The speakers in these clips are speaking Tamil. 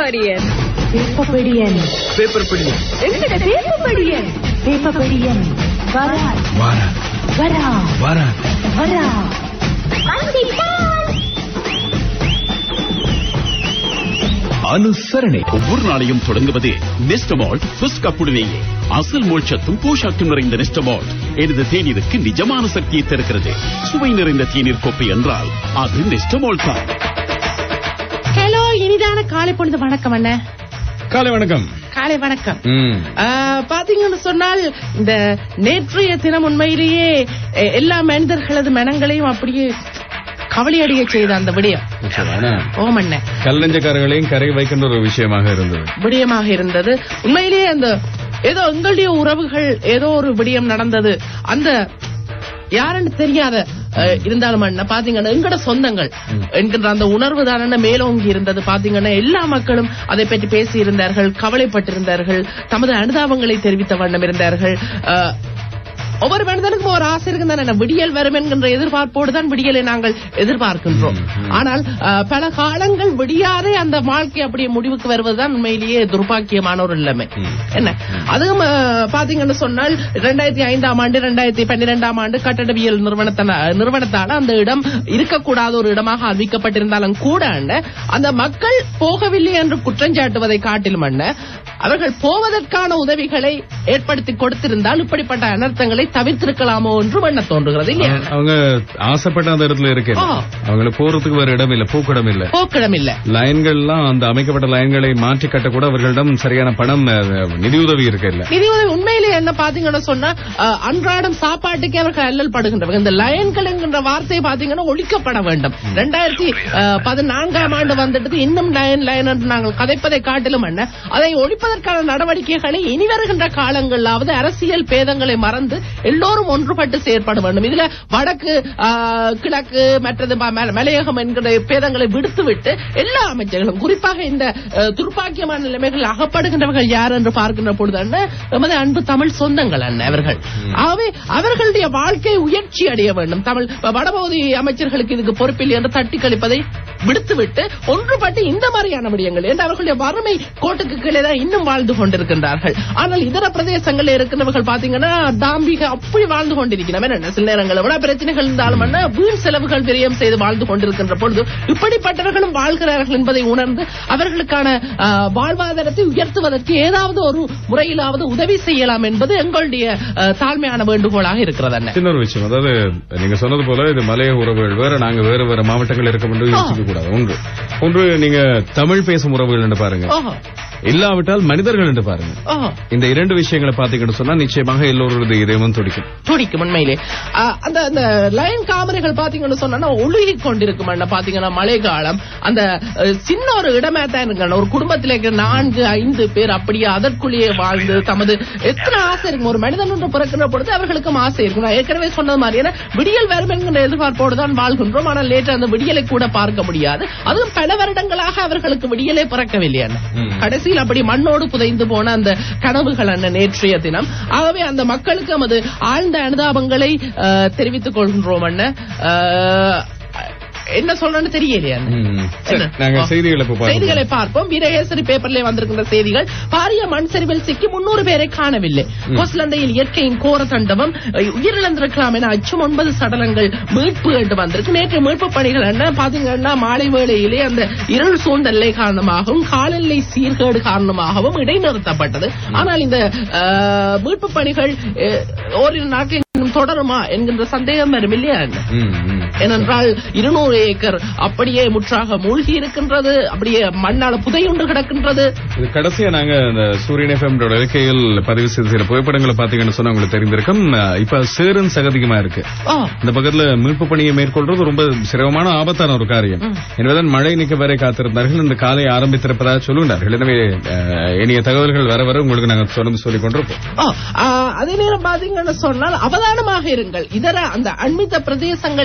படியன் வேப்பப்படியன் பேப்பர் பிடி எங்கட வேப்பப்படியன் வேப்பப்படியன் வரா வார வரா வார வரா அனுசரணை ஒவ்வொரு நாளையும் தொடங்குவது நெஸ்டமால்ட் ஃபர்ஸ்ட் கப்புடனேயே அசல் மோட்சத்தும் போஷாக்கும் நிறைந்த நெஸ்டமால்ட் எனது தேநீருக்கு நிஜமான சக்தியை தருகிறது சுவை நிறைந்த தேநீர் கோப்பை என்றால் அது நெஸ்டமால்ட் தான் ஹலோ இனிதான காலை பொழுது வணக்கம் அண்ணா காலை வணக்கம் காலை வணக்கம் ம். ஆ, பாத்தீங்கன்னு சொன்னால் இந்த நேற்றைய தினம் உண்மையிலேயே எ- எல்லா மனிதர்களது மனங்களையும் அப்படியே கவலையடைய செய்த அந்த விடயம் நிச்சயமான ஓமண்ண கல்லஞ்சக்காரர்களையும் கரை வைக்கின்ற ஒரு விஷயமாக இருந்தது விடயமாக இருந்தது உண்மையிலேயே அந்த ஏதோ எங்களுடைய உறவுகள் ஏதோ ஒரு விடயம் நடந்தது அந்த யாருன்னு தெரியாத அஹ், இருந்தாலும் அண்ணா பாத்தீங்கன்னா எங்கட சொந்தங்கள் என்கின்ற அந்த உணர்வு தானே மேலோங்கி இருந்தது பாத்தீங்கன்னா எல்லா மக்களும் அதை பற்றி பேசி இருந்தார்கள் கவலைப்பட்டிருந்தார்கள் தமது அனுதாபங்களை தெரிவித்த வண்ணம் இருந்தார்கள் அஹ், ஒவ்வொரு மனிதனுக்கும் ஒரு ஆசை இருக்கு தானே விடியல் வரும் என்கின்ற எதிர்பார்ப்போடு தான் விடியலை நாங்கள் எதிர்பார்க்கின்றோம் ஆனால் அஹ், பல காலங்கள் விடியாதே அந்த வாழ்க்கை அப்படியே முடிவுக்கு வருவதுதான் உண்மையிலேயே துர்பாக்கியமான ஒரு நிலைமை என்ன அதுவும் அஹ், பாத்தீங்கன்னு சொன்னால் இரண்டாயிரத்தி ஐந்தாம் ஆண்டு இரண்டாயிரத்தி பன்னிரெண்டாம் ஆண்டு கட்டடவியல் நிறுவனத்தான நிறுவனத்தால அந்த இடம் இருக்கக்கூடாத ஒரு இடமாக அறிவிக்கப்பட்டிருந்தாலும் கூட அண்ணே, அந்த மக்கள் போகவில்லை என்று குற்றஞ்சாட்டுவதை காட்டிலும் அண்ணே, அவர்கள் போவதற்கான உதவிகளை ஏற்படுத்தி கொடுத்திருந்தால் இப்படிப்பட்ட அனர்த்தங்களை தவிர்த்திருக்கலாமோ என்று எண்ண தோன்றுகிறது இல்லையா அவங்க ஆசைப்பட்ட அந்த இடத்துல இருக்கு ஆ. அவங்களுக்கு போறதுக்கு வேற இடம் இல்ல போக்கிடம் இல்ல போக்கிடம் இல்ல லைன்கள்லாம் அந்த அமைக்கப்பட்ட லைன்களை மாற்றி கட்ட கூட அவர்களிடம் சரியான பணம் அஹ், நிதியுதவி இருக்கு இல்ல நிதி உதவி உண்மையிலே என்ன பாத்தீங்கன்னா சொன்னா அஹ், அன்றாடம் சாப்பாட்டுக்கே அவர்கள் அல்லல் படுகின்றவர்கள் இந்த லயன்கள் என்கின்ற வார்த்தை பாத்தீங்கன்னா ஒழிக்கப்பட வேண்டும் ரெண்டாயிரத்தி பதினான்காம் ஆண்டு வந்துட்டு இன்னும் லயன் லயன் என்று நாங்கள் கதைப்பதை காட்டிலும் என்ன அதை ஒழிப்பதற்கான நடவடிக்கைகளை இனி வருகின்ற காலங்களாவது அரசியல் பேதங்களை மறந்து எல்லோரும் ஒன்றுபட்டு செயற்பட வேண்டும் இதுல வடக்கு அஹ், கிழக்கு மற்றது ம- ம- மலையகம் என்கிற பேதங்களை விடுத்துவிட்டு எல்லா அமைச்சர்களும் குறிப்பாக இந்த அஹ், துர்ப்பாக்கியமான நிலைமைகள் அகப்படுகின்றவர்கள் யார் என்று பார்க்கின்ற பொழுது அண்ணா, எமது அன்பு தமிழ் சொந்தங்கள் அண்ணன் அவர்கள் ஆகவே அவர்களுடைய வாழ்க்கை உயர்ச்சி அடைய வேண்டும் தமிழ் இப்ப வடபகுதி அமைச்சர்களுக்கு இதுக்கு பொறுப்பில்லை என்று தட்டி கழிப்பதை விடுத்துவிட்டு ஒன்றுபட்டு இந்த மாதிரியான விடயங்கள் என்று அவர்களுடைய வறுமை கோட்டுக்கு கீழே தான் இன்னும் வாழ்ந்து கொண்டிருக்கின்றார்கள் ஆனால் இதர பிரதேசங்களில் இருக்கிறவர்கள் பாத்தீங்கன்னா தாம்பிக அப்படி வாழ்ந்து கொண்டிருக்கிறோம் என்ன சில நேரங்களில் விட பிரச்சனைகள் இருந்தாலும் என்ன வீண் செலவுகள் விரயம் செய்து வாழ்ந்து கொண்டிருக்கின்ற பொழுது இப்படிப்பட்டவர்களும் வாழ்கிறார்கள் என்பதை உணர்ந்து அவர்களுக்கான ஆ, வாழ்வாதாரத்தை உயர்த்துவதற்கு ஏதாவது ஒரு முறையிலாவது உதவி செய்யலாம் என்பது எங்களுடைய ஆ, தாழ்மையான வேண்டுகோளாக இருக்கிறது அண்ணன் சின்ன ஒரு விஷயம் அதாவது நீங்க சொன்னது போல இது மலைய உறவுகள் வேற நாங்க வேற வேற மாவட்டங்கள் இருக்க முடியும் யோசிக்க கூடாது ஒன்று ஒன்று நீங்க தமிழ் பேசும் உறவுகள் என்று பாருங்க ஓஹோ இல்லாவிட்டால் மனிதர்கள் என்று பாருங்க ஓஹோ இந்த இரண்டு விஷயங்களை பாத்தீங்கன்னு சொன்னா நிச்சயமாக எல்லோருடைய இதயமும் துடிக்கும் துடிக்கும் உண்மையிலே ஆ, அந்த அந்த லைன் காமரைகள் பாத்தீங்கன்னு சொன்னா ஒழுகி கொண்டிருக்கும் அண்ணா பாத்தீங்கன்னா மழை காலம் அந்த அஹ், சின்ன ஒரு இடமே தான் இருக்கு ஒரு குடும்பத்தில இருக்கிற நான்கு ஐந்து பேர் அப்படியே அதற்குள்ளேயே வாழ்ந்து தமது எத்தனை ஆசை இருக்கும் ஒரு மனிதன் ஒன்று பிறக்கின்ற பொழுது அவர்களுக்கும் ஆசை இருக்கும் நான் ஏற்கனவே சொன்னது மாதிரி ஏன்னா விடியல் வரும் என்கிற எதிர்பார்ப்போடு தான் வாழ்கின்றோம் ஆனால் லேட்டர் அந்த விடியலை கூட பார்க்க முடியாது அதுவும் பல வருடங்களாக அவர்களுக்கு விடியலே பிறக்கவில்லை அண்ணா கடைசியில் அப்படி மண்ணோடு புதைந்து போன அந்த கனவுகள் அண்ணன் நேற்றைய தினம் ஆகவே அந்த மக்களுக்கு நமது ஆழ்ந்த அனுதாபங்களை அஹ், தெரிவித்துக் கொள்கின்றோம் அண்ணன் அஹ், என்ன சொல்றேன்னு தெரியலையா அண்ணன்? ம். சரி, என்ன? நாங்க செய்திகளை இப்ப பார்ப்போம். செய்திகளை பார்ப்போம் வீரகேசரி பேப்பர்ல வந்திருக்கின்ற செய்திகள் பாரிய மண் சரிவில் சிக்கி முன்னூறு பேரை காணவில்லை கோஸ்லந்தையில் இயற்கையின் கோர தண்டவம் அஹ், உயிரிழந்திருக்கலாம் என அச்சம் ஒன்பது சடலங்கள் மீட்பு என்று வந்திருக்கு நேற்று மீட்பு பணிகள் என்ன பாத்தீங்கன்னா மாலை வேளையிலே அந்த இருள் சூழ்ந்த நிலை காரணமாகவும் காலநிலை சீர்கேடு காரணமாகவும் இடைநிறுத்தப்பட்டது ஆனால் இந்த அஹ், மீட்பு பணிகள் அஹ், ஓரிரு நாட்கள் இன்னும் தொடருமா என்கின்ற சந்தேகம் வரும் இல்லையா அண்ணன்? ம், ம். ஏனென்றால் இருநூறு ஏக்கர் அப்படியே முற்றாக மூழ்கி இருக்கின்றது அப்படியே மண்ணால புதையுண்டு கிடக்கின்றது இது கடைசியா நாங்க இந்த சூரியன் எஃப்எம் இருக்கையில் பதிவு செய்த சில புகைப்படங்களை பாத்தீங்கன்னு சொன்னா உங்களுக்கு தெரிந்திருக்கும் அஹ், இப்ப சேரும் சகதிகமா இருக்கு ஆ, இந்த பக்கத்துல மீட்பு பணியை மேற்கொள்றது ரொம்ப சிரமமான ஆபத்தான ஒரு காரியம் எனவேதான் மழை நிக்க வரை காத்திருந்தார்கள் இந்த காலை ஆரம்பித்திருப்பதாக சொல்லுகிறார்கள் எனவே அஹ், இனிய தகவல்கள் வர வர உங்களுக்கு நாங்க தொடர்ந்து சொல்லிக் கொண்டிருப்போம் ஆ, ஆ, அதே நேரம் பாத்தீங்கன்னு சொன்னால் அவதானமாக இருங்கள் இதர அந்த அண்மித்த பிரதேசங்களில் இருக்கின்ற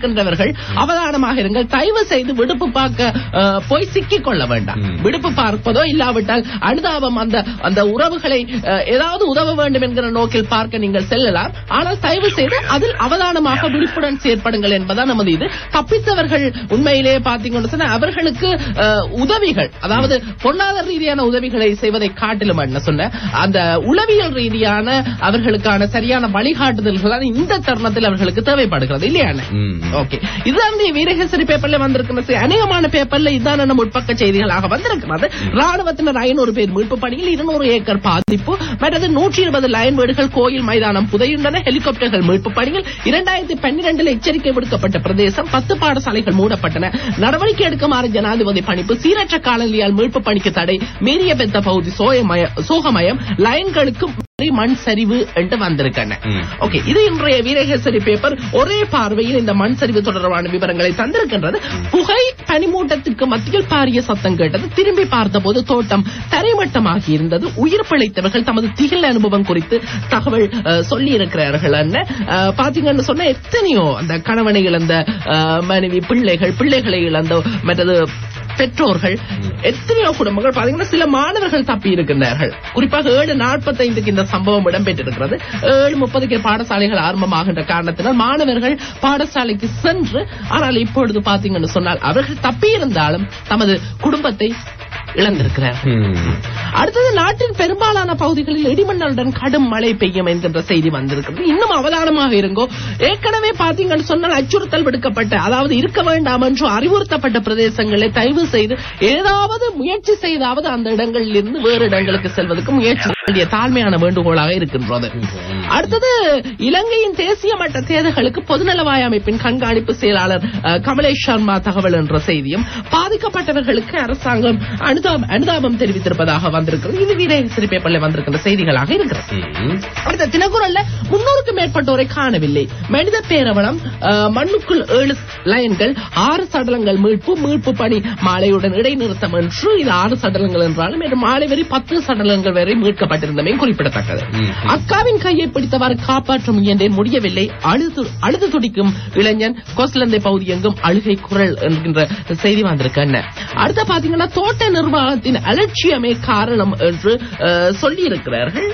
இருக்கின்றவர்கள் அவதானமாக இருங்கள் தயவு செய்து விடுப்பு பார்க்க அஹ், போய் சிக்கிக் கொள்ள வேண்டாம் ம். விடுப்பு பார்ப்பதோ இல்லாவிட்டால் அனுதாபம் அந்த அந்த உறவுகளை அஹ், ஏதாவது உதவ வேண்டும் என்கிற நோக்கில் பார்க்க நீங்கள் செல்லலாம் ஆனால் தயவு செய்து அதில் அவதானமாக விழிப்புடன் செயற்படுங்கள் என்பதான் நமது இது தப்பித்தவர்கள் உண்மையிலேயே பார்த்தீங்கன்னு சொன்னா அவர்களுக்கு அஹ், உதவிகள் அதாவது பொருளாதார ரீதியான உதவிகளை செய்வதை காட்டிலும் என்ன சொன்ன அந்த உளவியல் ரீதியான அவர்களுக்கான சரியான வழிகாட்டுதல்கள் தான் இந்த தருணத்தில் அவர்களுக்கு தேவைப்படுகிறது இல்லையா ம். ஓகே இதுதான் வந்து வீரகேசரி பேப்பர்ல வந்திருக்கிற செய்தி. அநேகமான பேப்பர்ல இதான் நம்ம உட்பக்க செய்திகளாக வந்திருக்கிறது ராணுவத்தினர் ஐநூறு பேர் மீட்பு பணியில் இருநூறு ஏக்கர் பாதிப்பு மற்றது நூற்றி இருபது லைன் வீடுகள் கோயில் மைதானம் புதையுண்டன ஹெலிகாப்டர்கள் மீட்பு பணியில் இரண்டாயிரத்தி பன்னிரண்டில் எச்சரிக்கை விடுக்கப்பட்ட பிரதேசம் பத்து பாடசாலைகள் மூடப்பட்டன நடவடிக்கை எடுக்குமாறு ஜனாதிபதி பணிப்பு சீரற்ற காலநிலையால் மீட்பு பணிக்கு தடை மீறிய பெத்த பகுதி சோயமய- சோகமயம் லைன்களுக்கு மண் சரிவு என்று வந்திருக்கன ம். ஓகே இது இன்றைய வீரகேசரி பேப்பர் ஒரே பார்வையில் இந்த மண் சரிவு தொடர்பான விவரங்களை தந்திருக்கின்றது புகை பனிமூட்டத்திற்கு மத்தியில் பாரிய சத்தம் கேட்டது திரும்பி பார்த்தபோது தோட்டம் தரைமட்டமாகி இருந்தது உயிர் பிழைத்தவர்கள் தமது திகில் அனுபவம் குறித்து தகவல் அஹ், சொல்லி இருக்கிறார்கள் என்ன அஹ், பாத்தீங்கன்னு சொன்னா எத்தனையோ அந்த கணவனை இழந்த அஹ், மனைவி பிள்ளைகள் பிள்ளைகளை இழந்த மற்றது பெற்றோர்கள் எத்தனையோ குடும்பங்கள் பாத்தீங்கன்னா சில மாணவர்கள் தப்பி இருக்கின்றார்கள் குறிப்பாக ஏழு நாற்பத்தைந்துக்கு இந்த சம்பவம் இடம்பெற்றிருக்கிறது ஏழு முப்பதுக்கு பாடசாலைகள் ஆரம்பமாகின்ற காரணத்தினால் மாணவர்கள் பாடசாலைக்கு சென்று ஆனால் இப்பொழுது பாத்தீங்கன்னு சொன்னால் அவர்கள் தப்பி இருந்தாலும் தமது குடும்பத்தை இழந்திருக்கிறார்கள் ம். அடுத்தது நாட்டின் பெரும்பாலான பகுதிகளில் இடிமண்ணலுடன் கடும் மழை பெய்யும் என்கின்ற செய்தி வந்திருக்கிறது இன்னும் அவதானமாக இருங்கோ ஏற்கனவே பாத்தீங்கன்னு சொன்னால் அச்சுறுத்தல் விடுக்கப்பட்ட அதாவது இருக்க வேண்டாம் என்று அறிவுறுத்தப்பட்ட பிரதேசங்களை தயவு செய்து ஏதாவது முயற்சி செய்தாவது அந்த இடங்களில் இருந்து வேறு இடங்களுக்கு செல்வதற்கு முயற்சி செய்ய வேண்டிய தாழ்மையான வேண்டுகோளாக இருக்கின்றது அடுத்தது இலங்கையின் தேசிய மட்ட தேர்தல்களுக்கு பொதுநலவாய அமைப்பின் கண்காணிப்பு செயலாளர் அஹ், கமலேஷ் சர்மா தகவல் என்ற செய்தியும் பாதிக்கப்பட்டவர்களுக்கு அரசாங்கம் அனுதாபம் அனுதாபம் தெரிவித்திருப்பதாக வந்திருக்கிறது இது வீரேசரி பேப்பர்ல வந்திருக்கிற செய்திகளாக இருக்கிறது ம். அடுத்த தினக்குரல்ல முன்னூறுக்கும் மேற்பட்டோரை காணவில்லை மனித பேரவளம் அஹ், மண்ணுக்குள் ஏழு லயன்கள் ஆறு சடலங்கள் மீட்பு மீட்பு பணி மாலையுடன் இடைநிறுத்தம் என்று இது ஆறு சடலங்கள் என்றாலும் இது மாலை வரை பத்து சடலங்கள் வரை மீட்கப்பட்டிருந்தமை குறிப்பிடத்தக்கது ம். அக்காவின் கையை பிடித்தவாறு காப்பாற்ற முயன்றேன் முடியவில்லை அழுது அழுது துடிக்கும் இளைஞன் கோசலந்தை பகுதி எங்கும் அழுகை குரல் என்கின்ற செய்தி வந்திருக்கு என்ன அடுத்த பாத்தீங்கன்னா தோட்ட நிர்வாகத்தின் அலட்சியமே காரணம் என்று அஹ், சொல்லி இருக்கிறார்கள்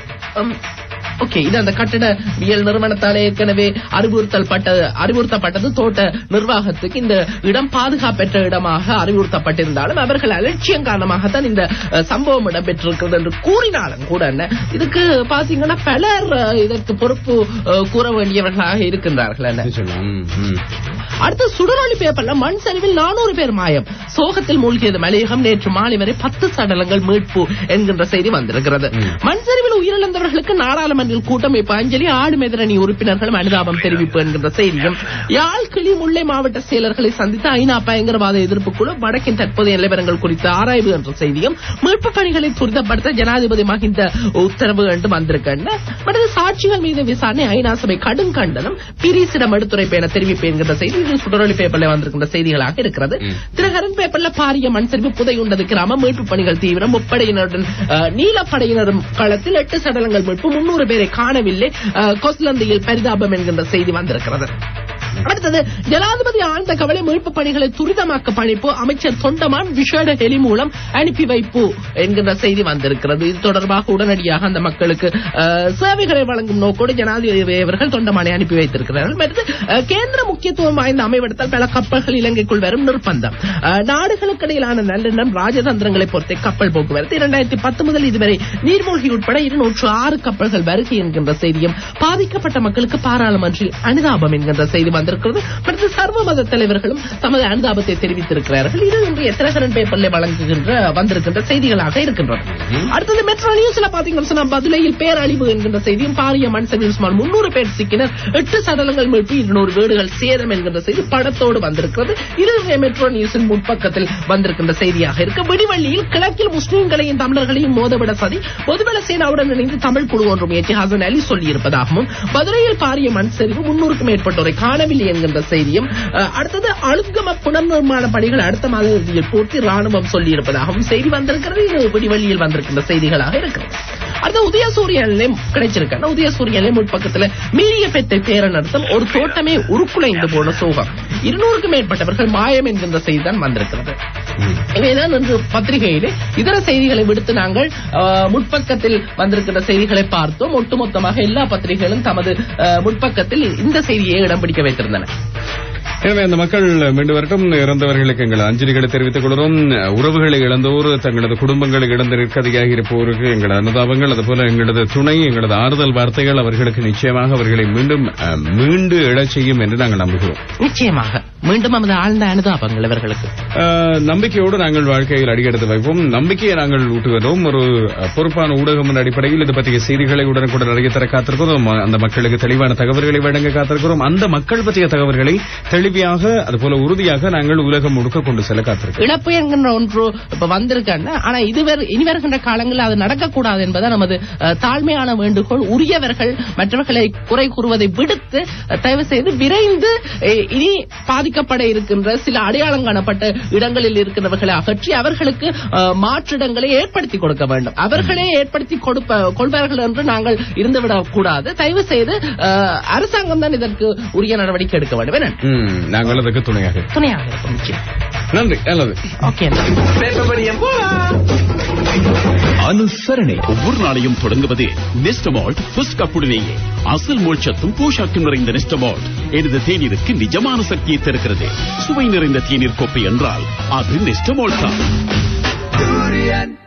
ஓகே இது அந்த கட்டிடவியல் நிறுவனத்தால் ஏற்கனவே அறிவுறுத்தல் பட்டது அறிவுறுத்தப்பட்டது தோட்ட நிர்வாகத்துக்கு இந்த இடம் பாதுகாப்பற்ற இடமாக அறிவுறுத்தப்பட்டிருந்தாலும் அவர்கள் அலட்சியம் காரணமாகத்தான் இந்த அஹ், சம்பவம் இடம்பெற்றிருக்கிறது என்று கூறினாலும் கூட என்ன இதுக்கு பாத்தீங்கன்னா பலர் அஹ், இதற்கு பொறுப்பு அஹ், கூற வேண்டியவர்களாக இருக்கின்றார்கள் என்ன நிச்சயமா. ம். ம். அடுத்து சுடரொளி பேப்பர்ல மண் சரிவில் நானூறு பேர் மாயம் சோகத்தில் மூழ்கியது மலையகம் நேற்று மாலை வரை பத்து சடலங்கள் மீட்பு என்கின்ற செய்தி வந்திருக்கிறது மண் சரிவில் உயிரிழந்தவர்களுக்கு நாடாளுமன்றில் கூட்டமைப்பு அஞ்சலி ஆடு மெதிரணி உறுப்பினர்களும் அனுதாபம் தெரிவிப்பு என்கின்ற செய்தியும் யாழ் கிளி முல்லை மாவட்ட செயலர்களை சந்தித்த ஐநா பயங்கரவாத எதிர்ப்பு குழு வடக்கின் தற்போதைய நிலவரங்கள் குறித்த ஆராய்வு என்ற செய்தியும் மீட்பு பணிகளை துரிதப்படுத்த ஜனாதிபதி மகிந்த உத்தரவு என்று வந்திருக்கேன் மற்றது சாட்சிகள் மீது விசாரணை ஐநா சபை கடும் கண்டனம் பிரிசிடம் எடுத்துரைப்பு என தெரிவிப்பு என்கின்ற செய்தி இது சுடரொலி பேப்பர்ல வந்திருக்கின்ற செய்திகளாக இருக்கிறது தினகரன் பேப்பர்ல பாரிய மண் சரிவு புதையுண்டது கிராமம் மீட்பு பணிகள் தீவிரம் முப்படையினருடன் அஹ், நீலப்படையினரும் களத்தில் எட்டு சடலங்கள் மீட்பு முன்னூறு பேரை காணவில்லை அஹ், கொஸ்லந்தையில் பரிதாபம் என்கின்ற செய்தி வந்திருக்கிறது அடுத்தது ஜனாதிபதி ஆழ்ந்த கவலை மீட்பு பணிகளை துரிதமாக்க பணிப்பு அமைச்சர் தொண்டமான் விஷேட ஹெலி மூலம் அனுப்பி வைப்பு என்கின்ற செய்தி வந்திருக்கிறது இது தொடர்பாக உடனடியாக அந்த மக்களுக்கு அஹ், சேவைகளை வழங்கும் நோக்கோடு ஜனாதிபதி அவர்கள் தொண்டமானை அனுப்பி வைத்திருக்கிறார்கள் மற்றது அஹ், கேந்திர முக்கியத்துவம் வாய்ந்த அமைவிடத்தால் பல கப்பல்கள் இலங்கைக்குள் வரும் நிர்பந்தம் அஹ், நாடுகளுக்கு இடையிலான நல்லெண்ணம் ராஜதந்திரங்களை பொறுத்தே கப்பல் போக்குவரத்து இரண்டாயிரத்தி பத்து முதல் இதுவரை நீர்மூழ்கி உட்பட இருநூற்று ஆறு கப்பல்கள் வருகை என்கின்ற செய்தியும் பாதிக்கப்பட்ட மக்களுக்கு பாராளுமன்றில் அனுதாபம் என்கின்ற செய்தி வந்திருக்கிறது அடுத்து சர்வ மத தலைவர்களும் தமது அனுதாபத்தை தெரிவித்திருக்கிறார்கள் இது இன்று எத்திரகரன் பேப்பர்ல வழங்குகின்ற வந்திருக்கின்ற செய்திகளாக இருக்கின்றன அடுத்தது மெட்ரோ நியூஸ்ல பாத்தீங்கன்னா சொன்னா மதுரையில் பேரழிவு என்கின்ற செய்தியும் பாரிய மண் சரிவில் சுமார் முன்னூறு பேர் சிக்கினர் எட்டு சடலங்கள் மீட்பு இருநூறு வீடுகள் சேதம் என்கின்ற செய்தி படத்தோடு வந்திருக்கிறது இது இன்றைய மெட்ரோ நியூஸின் முற்பக்கத்தில் வந்திருக்கின்ற செய்தியாக இருக்கு விடிவள்ளியில் கிழக்கில் முஸ்லிம்களையும் தமிழர்களையும் மோதவிட சதி பொதுபல சேனாவுடன் இணைந்து தமிழ் குழு ஒன்றும் ஏற்றி ஹசன் அலி சொல்லியிருப்பதாகவும் மதுரையில் பாரிய மண் சரிவு முன்னூறுக்கும் மேற்பட்டோரை காணவில்லை என்கின்ற செய்தியும் அஹ், அடுத்தது அழுத்கம புனர்நிர்மாண பணிகள் அடுத்த மாத இறுதியில் பூர்த்தி ராணுவம் சொல்லியிருப்பதாகவும் செய்தி வந்திருக்கிறது இது விடிவள்ளியில் வந்திருக்கின்ற செய்திகளாக இருக்கிறது அடுத்து உதயசூரியனிலே கிடைச்சிருக்கு ஆனா உதயசூரியனிலே முற்பக்கத்துல மீறிய பெத்தை பேரன் அர்த்தம் ஒரு தோட்டமே உருக்குலைந்து போன சோகம் இருநூறுக்கும் மேற்பட்டவர்கள் மாயம் என்கின்ற செய்தி தான் வந்திருக்கிறது இவைதான் இன்று பத்திரிகையிலே இதர செய்திகளை விடுத்து நாங்கள் அஹ், முற்பக்கத்தில் வந்திருக்கிற செய்திகளை பார்த்தோம் ஒட்டுமொத்தமாக எல்லா பத்திரிகைகளும் தமது அஹ், முற்பக்கத்தில் இந்த செய்தியை இடம் பிடிக்க வைத்திருந்தன எனவே அந்த மக்கள் மீண்டு வரட்டும் இறந்தவர்களுக்கு எங்கள் அஞ்சலிகளை தெரிவித்துக் கொள்கிறோம் உறவுகளை இழந்தோர் தங்களது குடும்பங்களை இழந்து நிற்கதியாக இருப்போருக்கு எங்களது அனுதாபங்கள் அதுபோல எங்களது துணை எங்களது ஆறுதல் வார்த்தைகள் அவர்களுக்கு நிச்சயமாக அவர்களை மீண்டும் அஹ், மீண்டு எழச் செய்யும் என்று நாங்கள் நம்புகிறோம் நிச்சயமாக மீண்டும் நமது ஆழ்ந்த அனுதாபங்கள் இவர்களுக்கு அஹ், நம்பிக்கையோடு நாங்கள் வாழ்க்கையில் அடியெடுத்து வைப்போம் நம்பிக்கையை நாங்கள் ஊட்டுகிறோம் ஒரு அஹ், பொறுப்பான ஊடகம் என்ற அடிப்படையில் இது பற்றிய செய்திகளை உடனுக்குடன் அறிய தர காத்திருக்கிறோம் அந்த மக்களுக்கு தெளிவான தகவல்களை வழங்க காத்திருக்கிறோம் அந்த மக்கள் பற்றிய தகவல்களை தெளிவாக அதுபோல உறுதியாக நாங்கள் உலகம் முழுக்க கொண்டு செல்ல காத்திருக்கிறோம் இழப்பு என்கின்ற ஒன்று இப்ப வந்திருக்காங்க ஆனா இதுவர் இனி வருகின்ற காலங்களில் அது நடக்கக்கூடாது என்பதை நமது அஹ், தாழ்மையான வேண்டுகோள் உரியவர்கள் மற்றவர்களை குறை கூறுவதை விடுத்து அஹ், தயவு செய்து விரைந்து அஹ், இனி பாதிக்கப்பட இருக்கின்ற சில அடையாளம் காணப்பட்ட இடங்களில் இருக்கின்றவர்களை அகற்றி அவர்களுக்கு அஹ், மாற்றிடங்களை ஏற்படுத்தி கொடுக்க வேண்டும் அவர்களே ஏற்படுத்தி கொடுப்ப கொள்வார்கள் என்று நாங்கள் இருந்துவிடக் கூடாது தயவு செய்து அஹ், அரசாங்கம் தான் இதற்கு உரிய நடவடிக்கை எடுக்க வேண்டும் என்ன ம், நாங்கள் அதுக்கு துணையாக இருக்கிறோம். துணையாக இருக்கும் நிச்சயம் நன்றி நல்லது ஓகே அனுசரணை ஒவ்வொரு நாளையும் தொடங்குவது நெஸ்டமால்ட் ஃபர்ஸ்ட் கப்புடனேயே அசல் மோட்சத்தும் போஷாக்கும் நிறைந்த நெஸ்டமால்ட் எனது தேநீருக்கு நிஜமான சக்தியை தருகிறது சுவை நிறைந்த தேநீர் கோப்பை என்றால் அது நெஸ்டமால்ட் தான் சூரியன்